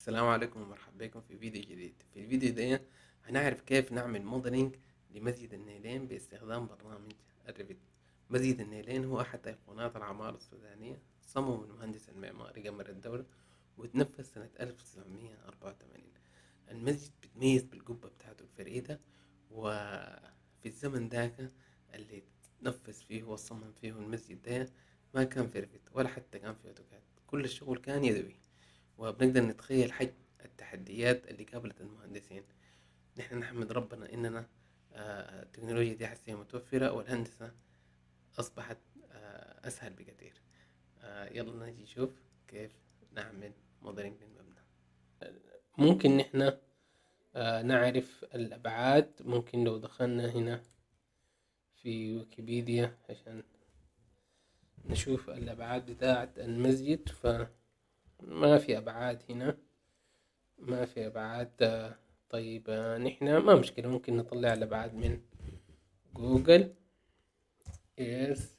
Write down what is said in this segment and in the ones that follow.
السلام عليكم ومرحبا بكم في فيديو جديد في الفيديو ده هنعرف كيف نعمل موديلينج لمسجد النيلين باستخدام برنامج الريفيت مسجد النيلين هو أحد أيقونات العمارة السودانية صمم المهندس المعماري قمر الدولة وتنفذ سنة 1984 المسجد بيتميز بالقبة بتاعته الفريدة وفي الزمن ذاك اللي تنفذ فيه وصمم فيه المسجد ده ما كان في ريفيت ولا حتى كان في أوتوكاد كل الشغل كان يدوي وبنقدر نتخيل حجم التحديات اللي قابلت المهندسين نحن نحمد ربنا اننا آه، التكنولوجيا دي حسية متوفرة والهندسة اصبحت آه، اسهل بكثير آه، يلا نجي نشوف كيف نعمل موديلنج للمبنى ممكن نحن نعرف الابعاد ممكن لو دخلنا هنا في ويكيبيديا عشان نشوف الابعاد بتاعة المسجد ف ما في أبعاد هنا ما في أبعاد طيب نحنا ما مشكلة ممكن نطلع الأبعاد من جوجل إيرث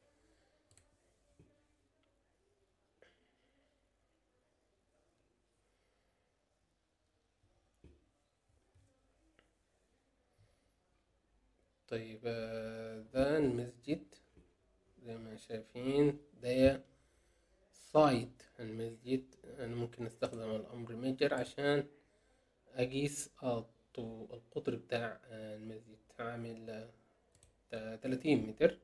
طيب ده المسجد زي ما شايفين ده سايد المسجد أنا ممكن أستخدم الأمر ميجر عشان أقيس القطر بتاع المسجد هعمل تلاتين متر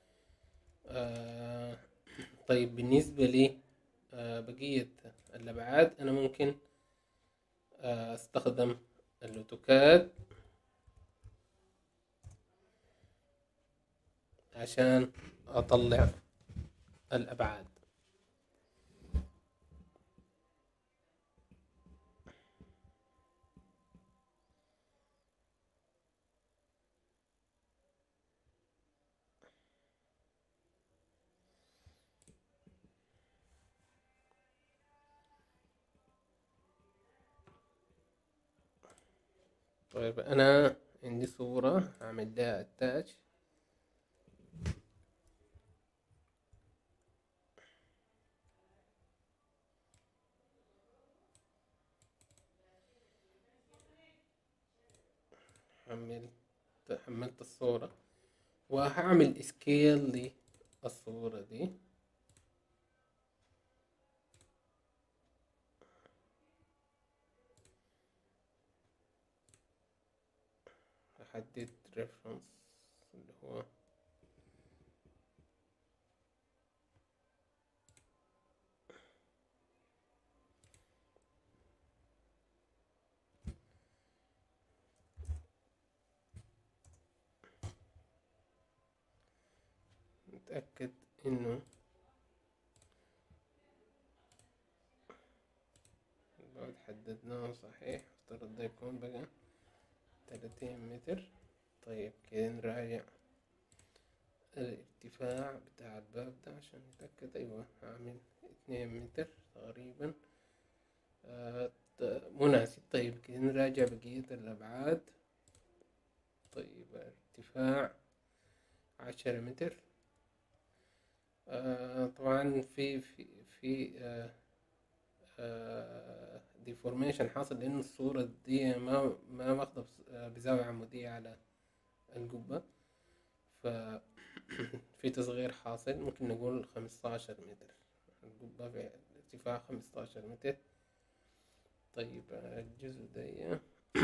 طيب بالنسبة لي بقية الأبعاد أنا ممكن أستخدم الأوتوكاد عشان أطلع الأبعاد طيب انا عندي صورة اعمل لها اتاش حملت حملت الصورة وهعمل سكيل للصورة دي احدد ريفرنس اللي هو نتأكد انه البعد حددناه صحيح افترض ده يكون بقى تلاتين متر طيب كده نراجع الارتفاع بتاع الباب ده عشان نتأكد أيوة هعمل اتنين متر تقريبا آه مناسب طيب كده نراجع بقية الأبعاد طيب ارتفاع عشرة متر آه طبعا في في في آه آه ديفورميشن حاصل لأن الصورة دي ما ما واخدة بزاوية عمودية على القبة ف في تصغير حاصل ممكن نقول خمستاشر متر القبة في ارتفاع خمستاشر متر طيب الجزء ده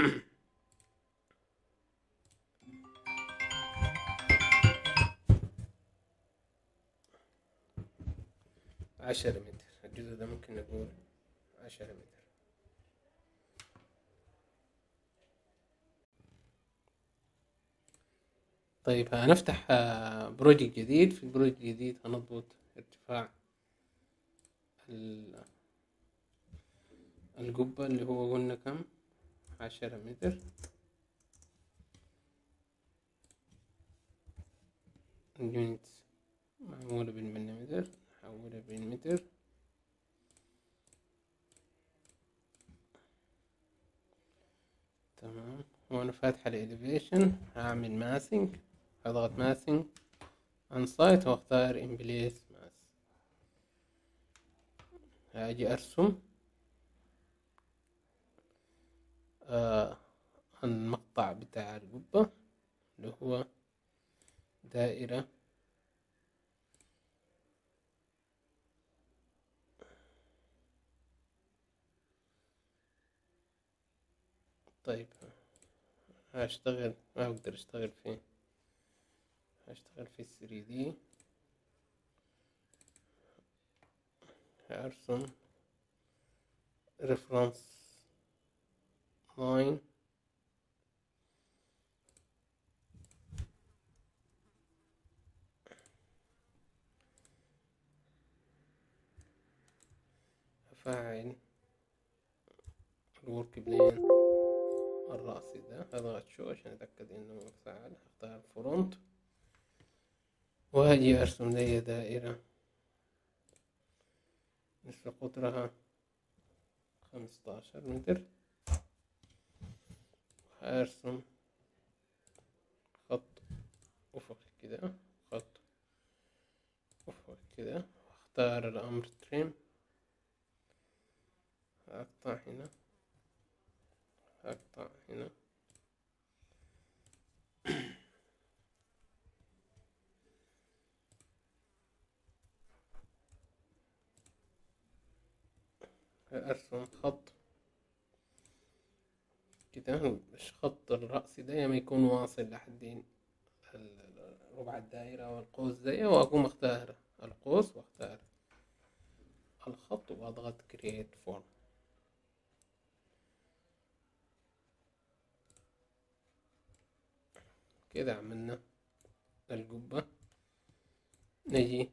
عشرة متر الجزء ده ممكن نقول عشرة متر طيب هنفتح بروجكت جديد في البروجكت الجديد هنضبط ارتفاع القبة اللي هو قلنا كم عشرة متر اليونت معمولة بالمليمتر نحولها بالمتر تمام وانا فاتحة الاليفيشن هعمل ماسنج اضغط ماسنج عن سايت واختار امبليس ماس هاجي ارسم آه المقطع بتاع القبة اللي هو دائرة طيب هشتغل ما اقدر اشتغل فيه هشتغل في 3 دي هرسم ريفرنس لاين أفعل الورك بلين الرأسي ده أضغط شو عشان أتأكد إنه مفعل هختار فرونت وهاجي أرسم لي دائرة نصف قطرها خمستاشر متر هرسم خط أفقي كده خط أفقي كده واختار الأمر تريم أقطع هنا أقطع هنا أرسم خط كده مش خط الرأس ده ما يكون واصل لحدين ربع الدائرة أو القوس زي وأقوم أختار القوس وأختار الخط وأضغط create form كده عملنا القبة نجي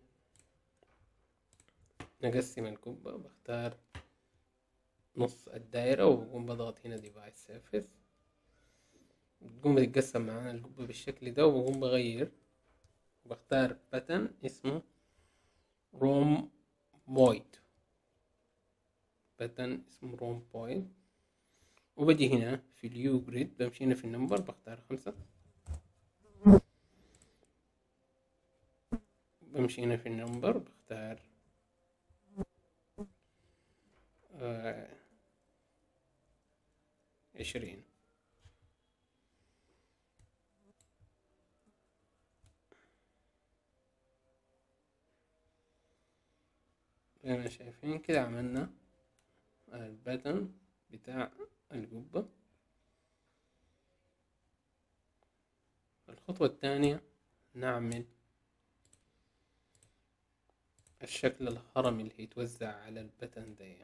نقسم القبة بختار نص الدايرة وبقوم بضغط هنا ديفايس سيرفيس بتقوم بتتقسم معانا القبة بالشكل ده وبقوم بغير بختار باتن اسمه روم بويد باتن اسمه روم بويد وبجي هنا في اليو جريد بمشي هنا في النمبر بختار خمسة بمشي هنا في النمبر بختار آه عشرين زي ما شايفين كده عملنا الباتن بتاع القبة الخطوة الثانية نعمل الشكل الهرمي اللي هيتوزع على البتن ده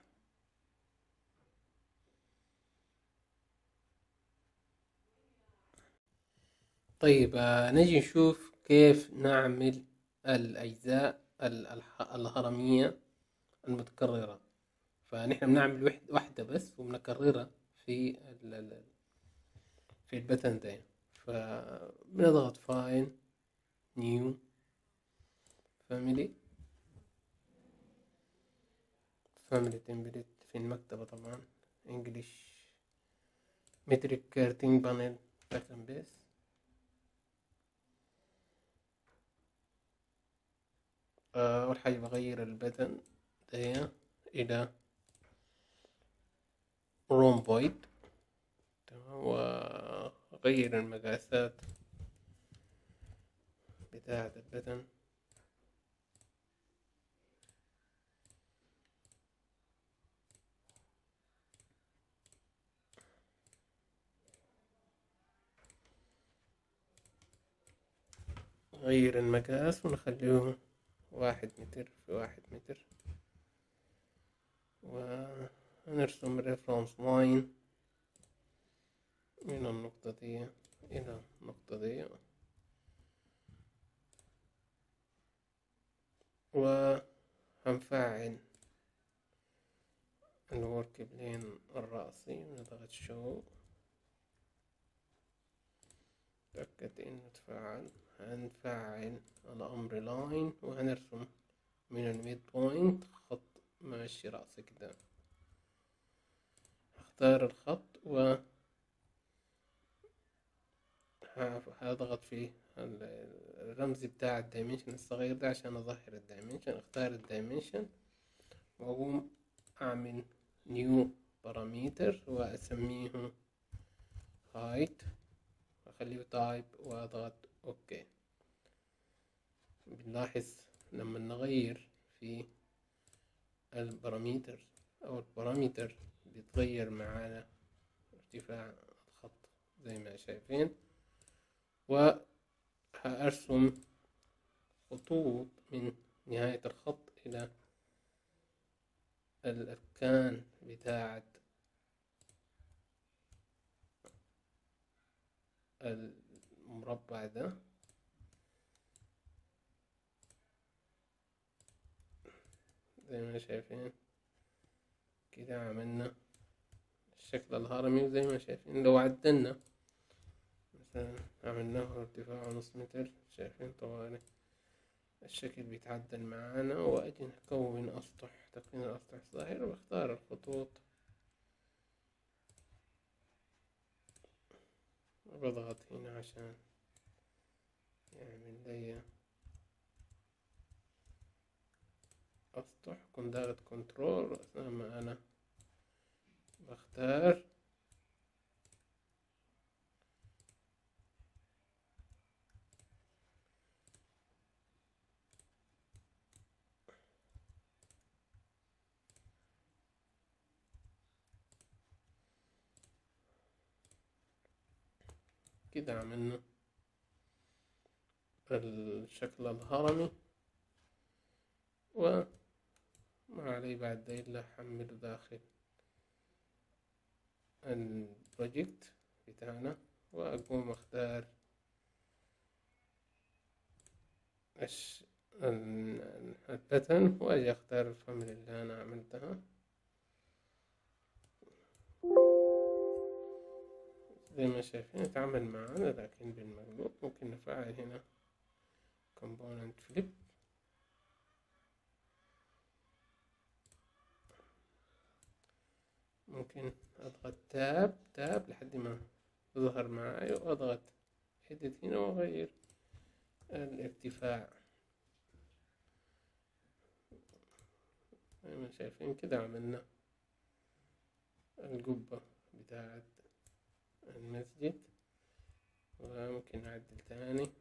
طيب آه، نجي نشوف كيف نعمل الأجزاء الهرمية المتكررة فنحن بنعمل واحدة بس وبنكررها في في البتن ده فبنضغط فايل نيو فاميلي فاميلي تمبلت في المكتبة طبعا انجلش متريك كارتين بانل باتن بيس أول حاجة بغير البتن ده إلى رومبويد تمام وأغير المقاسات بتاعة البتن غير المقاس ونخليه واحد متر في واحد متر ونرسم ريفرنس لاين من النقطة دي إلى النقطة دي وهنفعل الورك بلين الرأسي ونضغط شو تأكد إنه تفعل هنفعل الأمر لاين وهنرسم من الميد بوينت خط ماشي رأسي كده هختار الخط و هضغط في الرمز بتاع الدايمنشن الصغير ده عشان اظهر الدايمنشن اختار الدايمنشن واقوم اعمل نيو باراميتر واسميه هايت اخليه تايب واضغط اوكي بنلاحظ لما نغير في البارامتر او البارامتر بيتغير معانا ارتفاع الخط زي ما شايفين وهأرسم خطوط من نهاية الخط إلى الأركان بتاعة المربع ده زي ما شايفين كده عملنا الشكل الهرمي وزي ما شايفين لو عدلنا مثلا عملناه ارتفاع نص متر شايفين طوالي الشكل بيتعدل معانا وأجي نكون أسطح تكوين الأسطح الظاهر واختار الخطوط بضغط هنا عشان يعمل لي أسطح كنت ضاغط كنترول أثناء ما أنا بختار كده عملنا الشكل الهرمي وما علي بعد ده إلا أحمله داخل البروجكت بتاعنا وأقوم أختار الش... الباتن وأجي أختار الفاميلي اللي أنا عملتها زي ما شايفين يتعامل معانا لكن بالمقلوب ممكن نفعل هنا component flip ممكن اضغط تاب تاب لحد ما يظهر معي واضغط edit هنا واغير الارتفاع زي ما شايفين كده عملنا القبة بتاعت المسجد وممكن نعدل تاني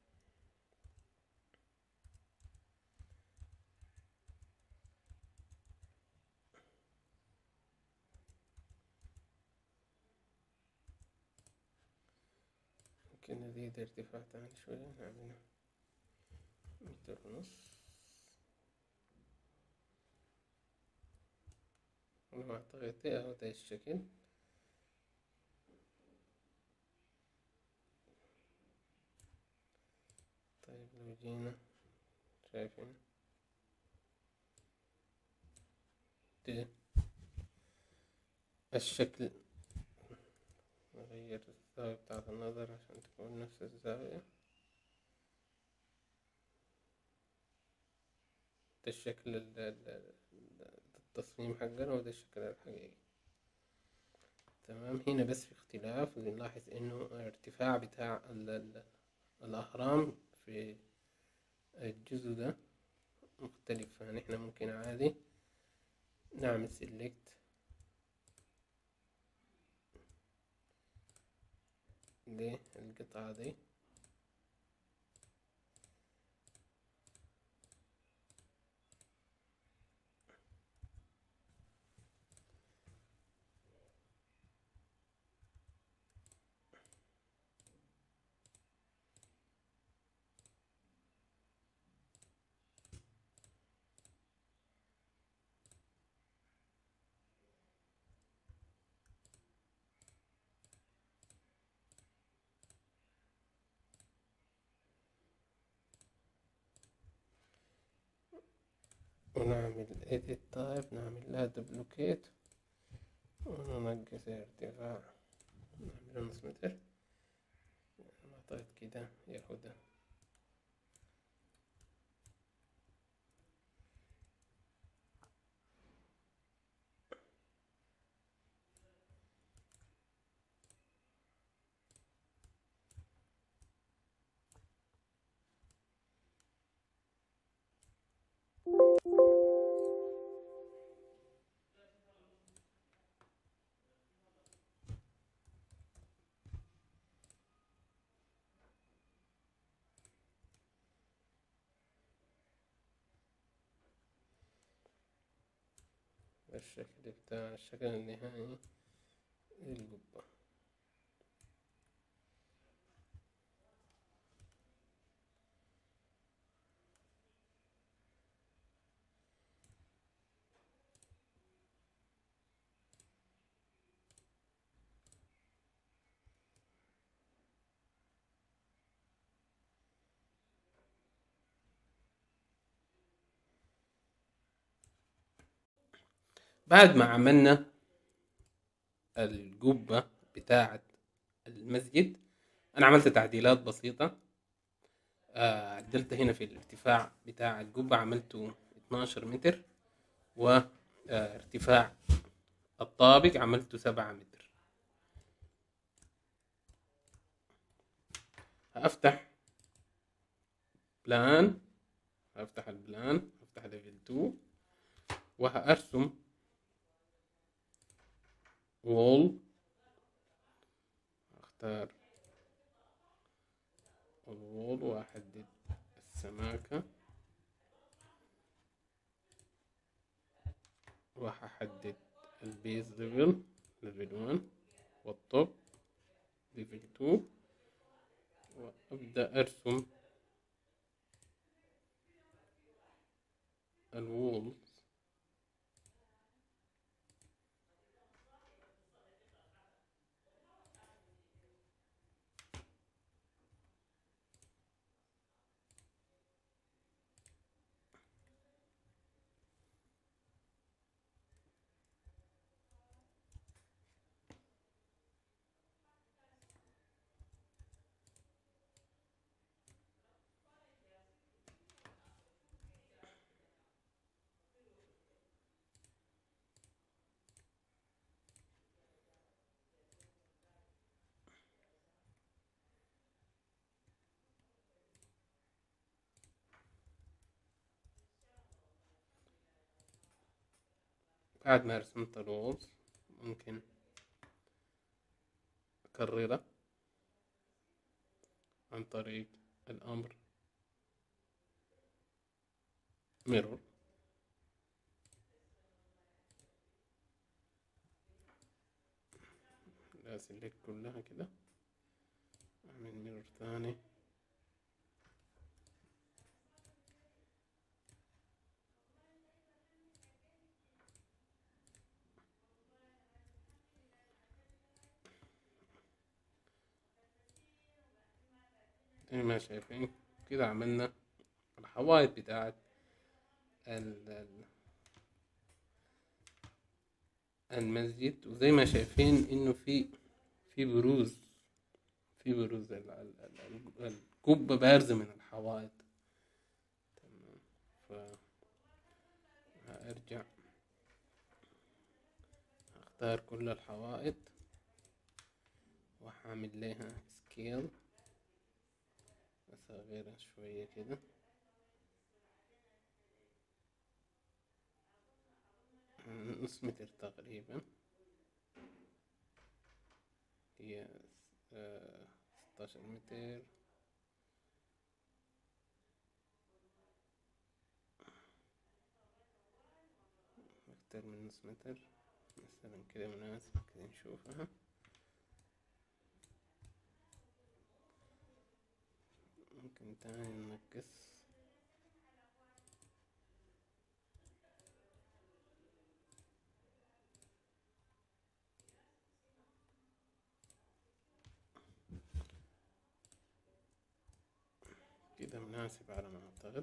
ممكن نزيد ارتفاع تاني شوية نعمله متر ونص أنا أعتقد أهو ده الشكل طيب لو جينا شايفين ده الشكل نغير الزاوية بتاعة النظر عشان تكون نفس الزاوية ده الشكل ال- ال- التصميم حقنا وده الشكل الحقيقي تمام هنا بس في اختلاف بنلاحظ انه الارتفاع بتاع ال- ال- الأهرام في الجزء ده مختلف يعني احنا ممكن عادي نعمل سيلكت للقطعة دي ونعمل edit type نعمل لها duplicate وننقص الارتفاع نعمله نص متر نعطيت كده ياخدها الشكل بتاع الشكل النهائي للقبة بعد ما عملنا القبة بتاعة المسجد أنا عملت تعديلات بسيطة آه، عدلت هنا في الارتفاع بتاع القبة عملته 12 متر وارتفاع الطابق عملته 7 متر هفتح بلان هفتح البلان هفتح ليفل 2 وهأرسم وول اختار الوول واحدد السماكة وهحدد البيز ليفل ليفل 1 والتوب ليفل 2 وابدأ ارسم الوول بعد ما رسمت الوولز ممكن أكرره عن طريق الأمر ميرور أسلك كلها كده أعمل ميرور ثاني زي ما شايفين كده عملنا الحوائط بتاعت ال- ال- المسجد وزي ما شايفين انه في في بروز في بروز ال- ال- ال- ال- القبة بارزة من الحوائط تمام ف هرجع اختار كل الحوائط وهعمل لها سكيل أصغرها شوية كده نص متر تقريبا هي آه، ستاشر متر أكتر من نص متر مثلا كده مناسب كده نشوفها ممكن تاني ننقص كده مناسب على ما أعتقد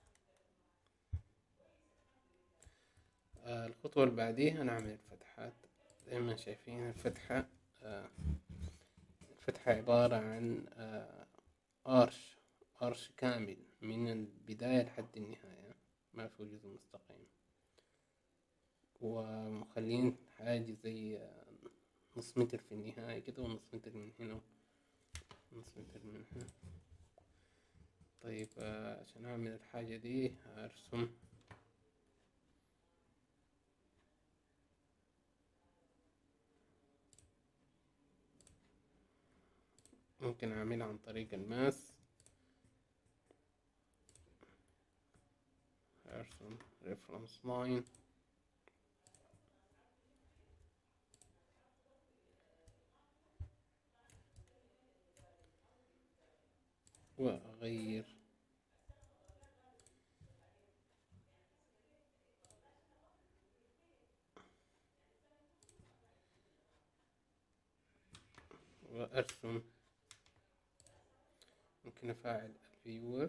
آه الخطوة اللي بعديها نعمل الفتحات زي ما شايفين الفتحة آه الفتحة عبارة عن آه أرش أرش كامل من البداية لحد النهاية ما في جزء مستقيم ومخلين حاجة زي آه، نص متر في النهاية كده ونص متر من هنا ونص متر من هنا طيب آه، عشان أعمل الحاجة دي هرسم ممكن أعملها عن طريق الماس أرسم ريفرنس لاين وأغير وأرسم ممكن أفعل الفيور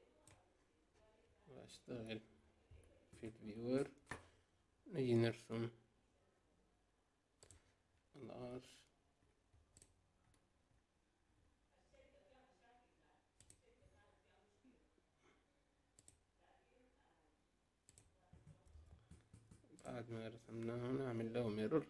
وأشتغل في الفيور نجي نرسم العرش بعد ما رسمناه نعمل له ميرور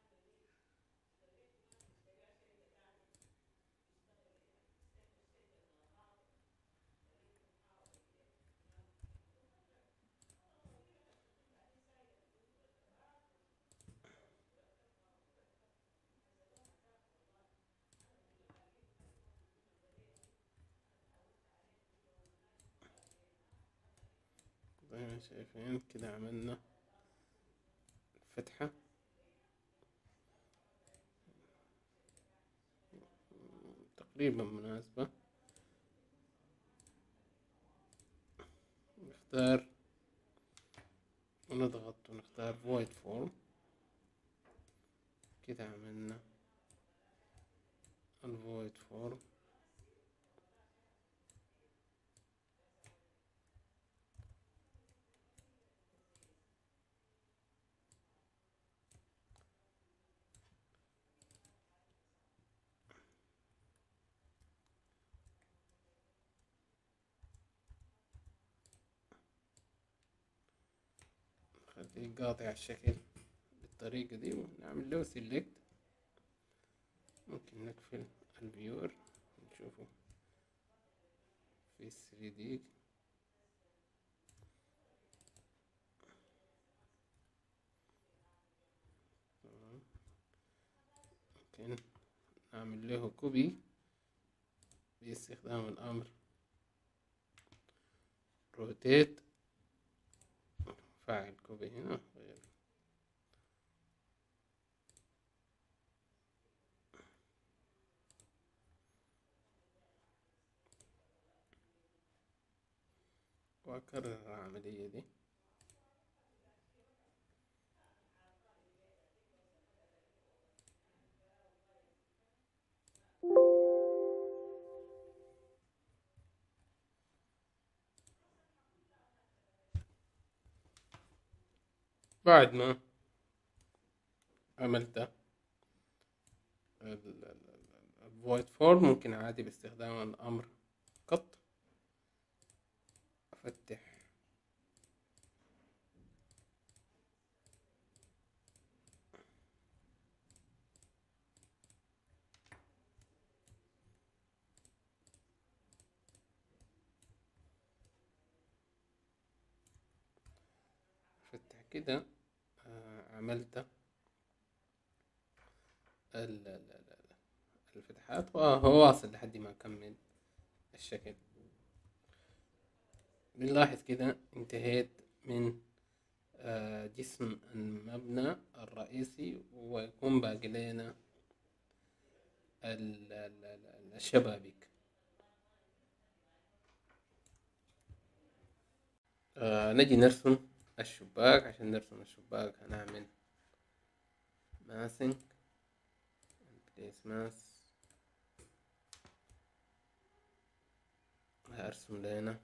زي ما شايفين كده عملنا فتحة تقريبا مناسبة نختار ونضغط ونختار void form كده عملنا الفويد فورم نخليه قاطع الشكل بالطريقة دي ونعمل له سيلكت ممكن نقفل الفيور نشوفه في 3 دي ممكن نعمل له كوبي باستخدام الأمر روتيت فاعل كوبي هنا غير وأكرر العملية دي بعد ما عملت الفويد فورم ممكن عادي باستخدام الأمر قط أفتح أفتح كده آه، عملت ال- ال- ال- الفتحات وهو واصل لحد ما أكمل الشكل بنلاحظ كده انتهيت من آه، جسم المبنى الرئيسي ويكون باقي لنا ال- ال- ال- الشبابيك آه، نجي نرسم الشباك عشان نرسم الشباك هنعمل ماسنج بليس ماس هرسم لنا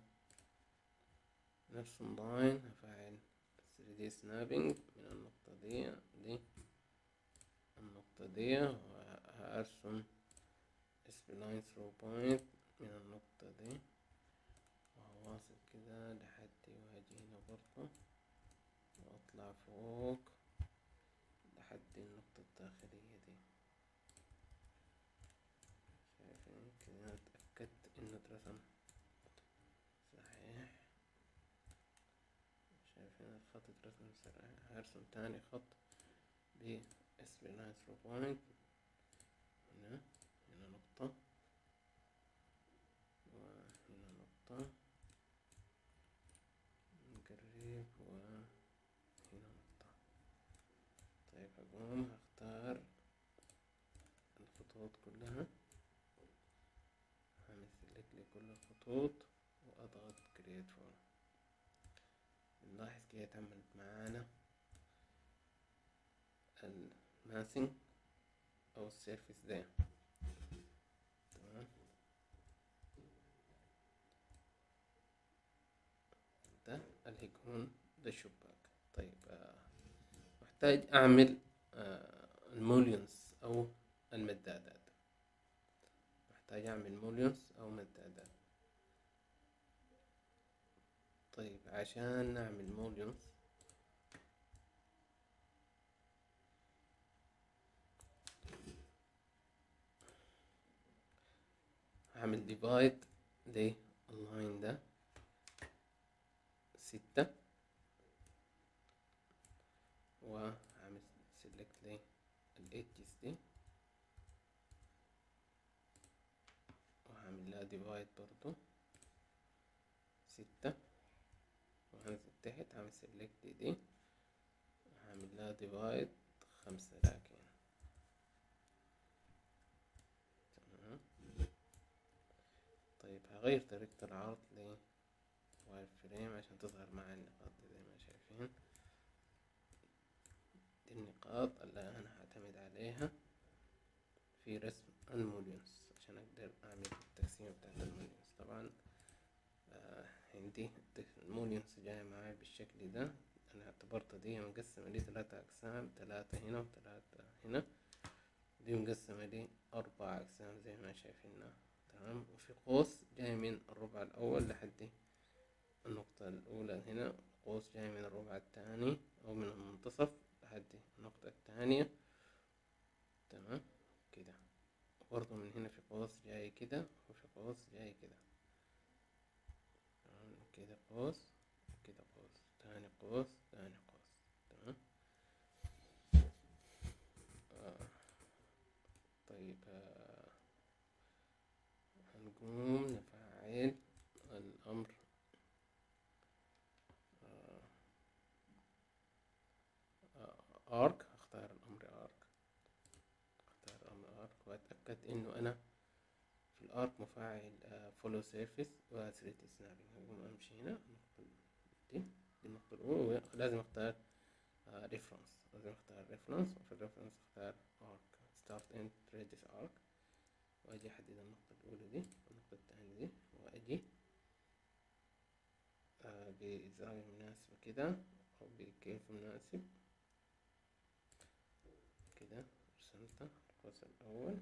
نرسم لاين هفعل 3D snapping من النقطة دي دي النقطة دي وهرسم spline through point من النقطة دي وهواصل كده لحد وهاجي هنا برضه واطلع فوق لحد النقطة الداخلية دي شايفين كده اتأكدت انه اترسم صحيح شايفين الخط اترسم صحيح هرسم تاني خط ب spline through point هنا هنا نقطة وهنا نقطة نقرب وهنا نقطة طيب هقوم هختار الخطوط كلها هعمل سيلكت كل الخطوط واضغط create form نلاحظ كده اتعملت معانا الماسنج او السيرفيس ده تمام ده الهيكون ده الشباك طيب آه، محتاج اعمل آه، الموليونز او المدادات محتاج اعمل موليونز او مدادات طيب عشان نعمل موليونز هعمل ديفايد لللاين ده ستة وهعمل سيلكت للإيدجز دي وهعمل لها ديفايد برضو ستة وهنزل تحت هعمل سيلكت دي هعمل لها ديفايد خمسة لكن تمام طيب هغير طريقة العرض ل واير فريم عشان تظهر معي النقاط دي زي ما شايفين دي النقاط اللي انا هعتمد عليها في رسم الموليونز عشان اقدر اعمل التقسيمة بتاعت الموليونز طبعا آه عندي الموليونز جاية معايا بالشكل ده انا اعتبرت دي مقسمة لي ثلاثة اقسام ثلاثة هنا وثلاثة هنا دي مقسمة لي اربع اقسام زي ما شايفينها تمام وفي قوس جاي من الربع الاول لحد النقطة الأولى هنا قوس جاي من الربع الثاني أو من المنتصف لحد النقطة الثانية تمام كده برضه من هنا في قوس جاي كده وفي قوس جاي كده تمام كده قوس كده قوس تاني قوس تاني قوس تمام آه. طيب آه. هنقوم نفعل الأمر ارك اختار الامر ارك اختار الامر ارك واتاكد انه انا في الارك مفعل فولو سيرفيس وثريد سنابنج هقوم امشي هنا النقطة دي دي النقطة الأولى لازم اختار ريفرنس لازم اختار ريفرنس وفي الريفرنس اختار ارك ستارت اند ريديس ارك واجي احدد النقطة الأولى دي والنقطة الثانية دي واجي آه بزاوية مناسبة كده أو بكيف مناسب كده رسمت القوس الأول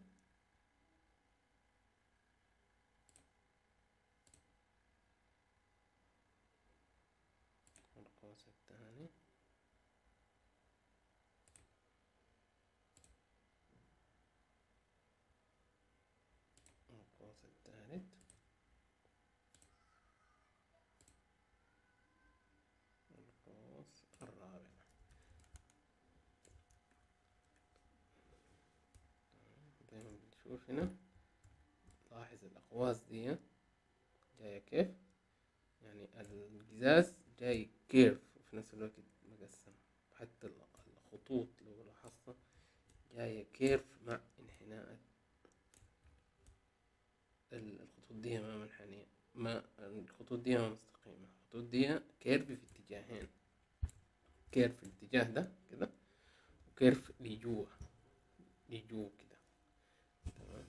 والقوس الثاني والقوس الثالث والقوس الرابع زي ما بنشوف هنا لاحظ الأقواس دي جاية كيف يعني القزاز جاي كيرف وفي نفس الوقت مقسم حتى الخطوط لو لاحظت جاية كيرف مع انحناء الخطوط دي ما منحنية ما الخطوط دي ما مستقيمة الخطوط دي كيرف في اتجاهين كيرف في الاتجاه ده كده وكيرف لجوا لجوا كده تمام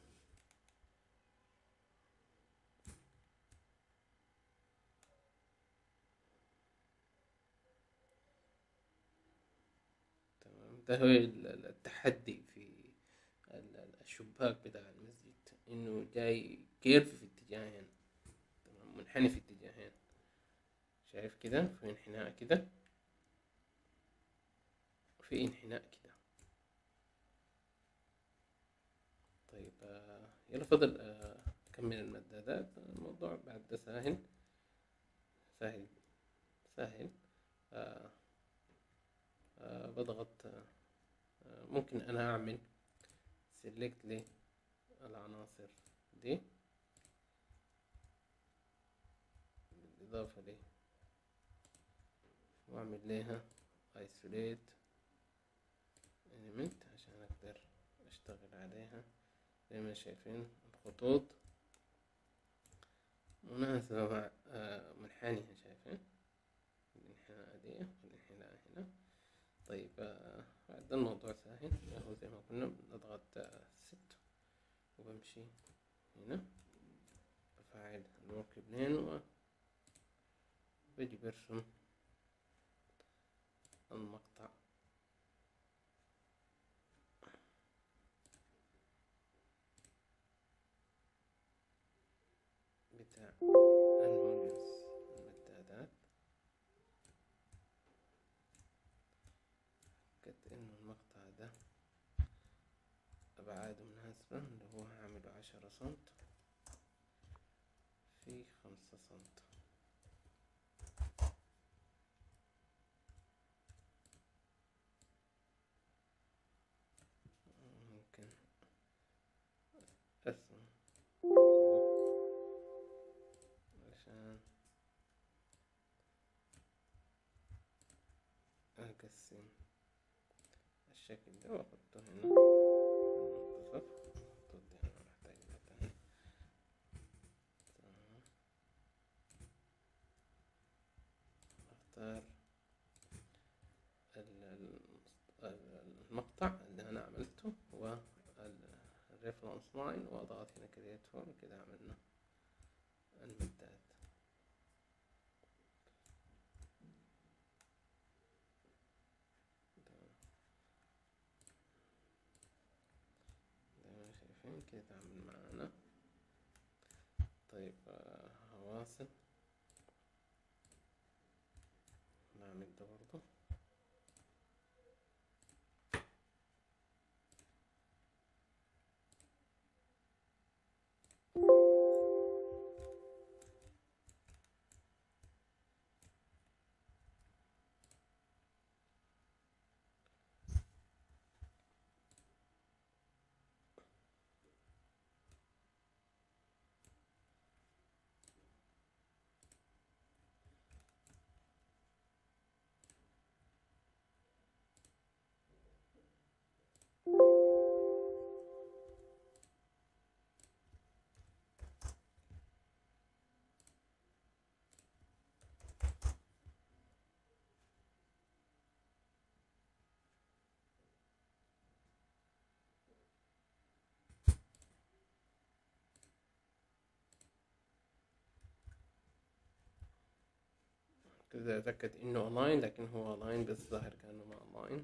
تمام ده هو التحدي في الشباك بتاع المسجد انه جاي كيرف في اتجاهين تمام منحني في اتجاهين شايف كده في انحناء كده وفي انحناء كده طيب آه يلا فضل آه أكمل المدادات الموضوع بعد ده سهل سهل سهل آه آه بضغط آه ممكن أنا أعمل سيلكت للعناصر دي بالإضافة لي وأعمل لها isolate element عشان أقدر أشتغل عليها زي ما شايفين الخطوط مناسبة مع آه، منحنية شايفين الانحناء دي والانحناء هنا طيب آه، بعد الموضوع سهل هو زي ما قلنا بنضغط آه، ست وبمشي هنا بفعل الورك بلين و بجي برسم المقطع بتاع الموجز المدادات قد انه المقطع ده ابعاده مناسبة اللي هو هعمله عشرة سنت في خمسة سنت ممكن ارسم عشان اقسم الشكل ده واحطه هنا منتصف ضد هنا محتاج مثلا تمام. اختار ال- ال- ال- المقطع اللي انا عملته والريفرنس لاين واضغط هنا كريت فورم كده عملنا المداد تمام. زي ما شايفين كده تعمل معانا طيب آه، هواصل نعمل ده برضه كده اتأكد انه اونلاين لكن هو اونلاين بس ظاهر كأنه ما اونلاين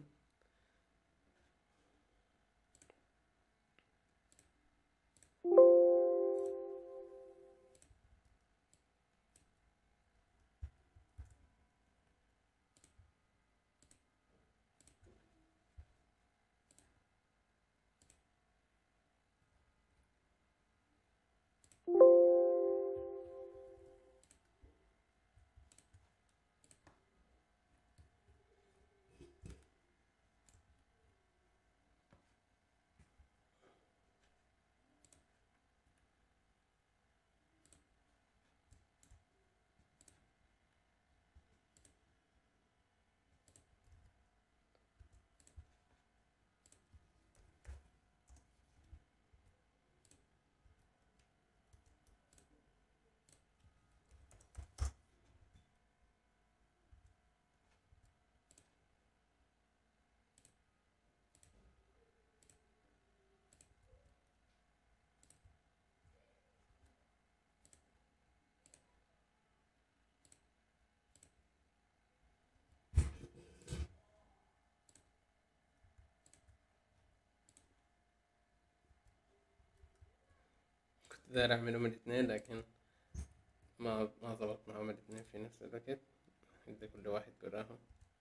كنت داير اعملهم الاثنين لكن ما ما ظبط معهم الاثنين في نفس الوقت ادي كل واحد براهم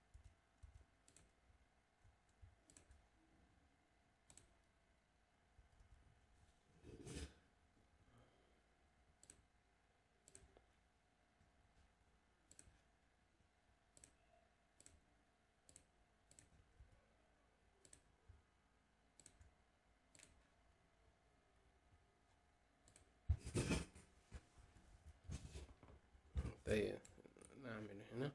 طيب نعمل هنا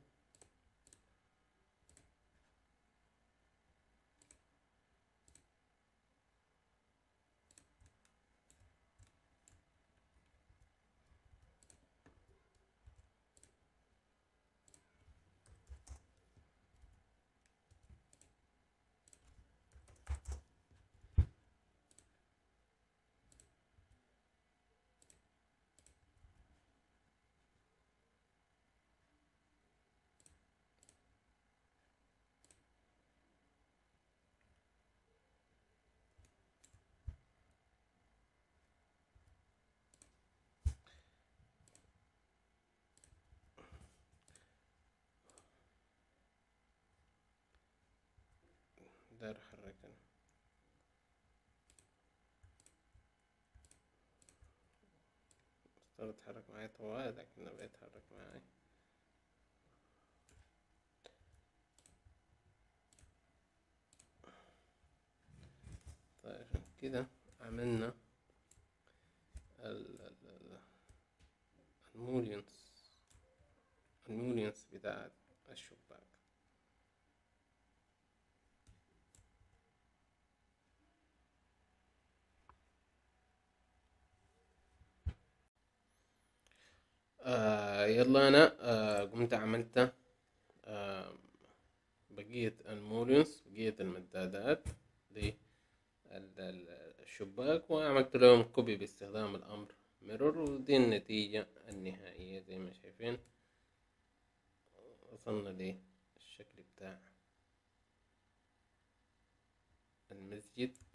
داير احرك انا مفترض تتحرك معايا طوال لكن بقيت تتحرك معاي طيب كده عملنا ال ال- ال- المولينس المولينس بتاعت الشباك آه يلا انا آه قمت عملت آه بقية المولينس بقية المدادات للشباك وعملت لهم كوبي باستخدام الامر ميرور ودي النتيجة النهائية زي ما شايفين وصلنا للشكل بتاع المسجد